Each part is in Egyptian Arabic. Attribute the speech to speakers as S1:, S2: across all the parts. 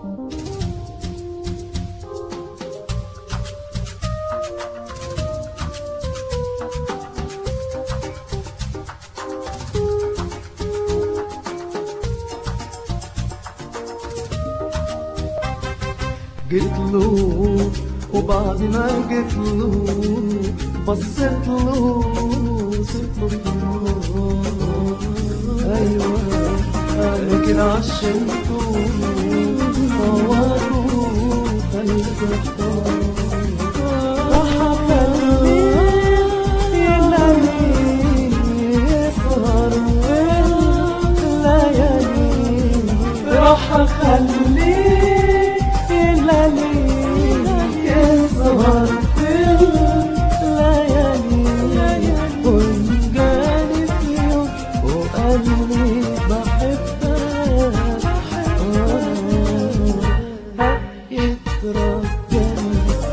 S1: جيت له وبعد ما جيت له بصيت له سبت له في النار ايوه انا كده عشمته طوعته خليته اختار راح اخليه يلاقيه يسهر الليالي راح اخليه يلاقيه يسهر في الليالي وجاني في يوم وقال لي بحبك آه، يترجاني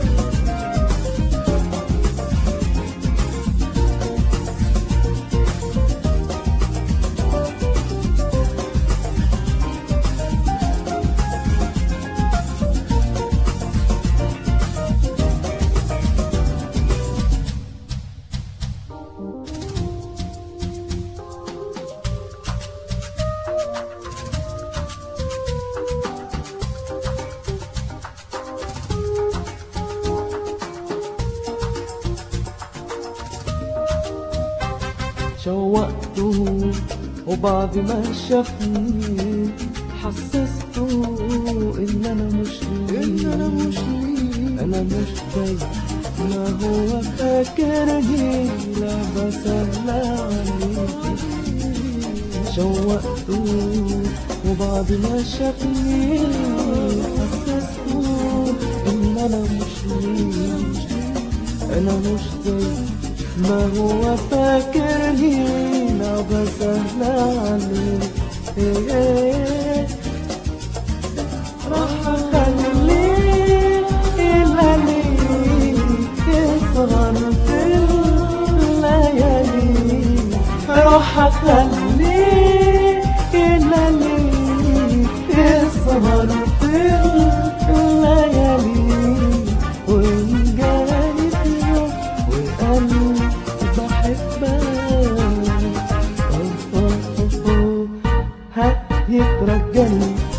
S1: شوقته وبعد ما شافني حسسته ان انا مش ان انا مش انا مش زي ما هو فاكرني لا بسهل عليك شوقته وبعد ما شافني حسسته ان انا مش انا مش زي ما هو فاكرني لا بسهل عليه إيه. راح اخليه الليالي يسهر في الليالي راح اخليه الليالي يسهر في الليالي وإن جاني في يوم وقال لي بحبك أوه أوه أوه أوه. ها يترجاني